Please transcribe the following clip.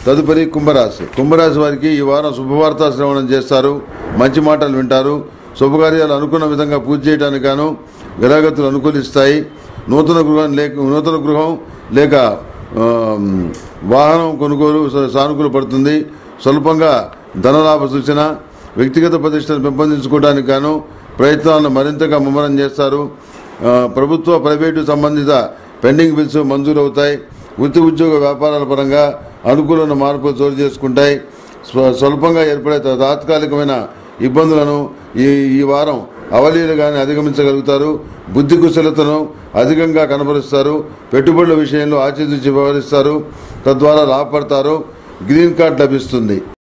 తదుపరి కుంభరాశి కుంభరాశి వారికి ఈ వారం శుభవార్తా శ్రవణం చేస్తారు మంచి మాటలు వింటారు శుభకార్యాలు అనుకున్న విధంగా పూజ చేయడానికి గాను గ్రహగతులు అనుకూలిస్తాయి నూతన గృహం లేక నూతన గృహం లేక ఆ, వాహనం కొనుగోలు స- సానుకూల పడుతుంది స్వల్పంగా ధనలాభ సూచన వ్యక్తిగత ప్రతిష్టను పెంపొందించుకోవడానికి గాను ప్రయత్నాలను మరింతగా ముమ్మరం చేస్తారు ఆ, ప్రభుత్వ ప్రైవేటు సంబంధిత పెండింగ్ బిల్స్ మంజూరు అవుతాయి వృత్తి ఉద్యోగ వ్యాపారాల పరంగా అనుకూలమైన మార్పులు చోటు చేసుకుంటాయి స్వ- స్వల్పంగా ఏర్పడే తా- తాత్కాలికమైన ఇబ్బందులను ఈ ఈ వారం అవలీలుగానే అధిగమించగలుగుతారు బుద్ధి కుశలతను అధికంగా కనబరుస్తారు పెట్టుబడుల విషయంలో ఆచితూచి వ్యవహరిస్తారు తద్వారా లాభపడతారు గ్రీన్ కార్డ్ లభిస్తుంది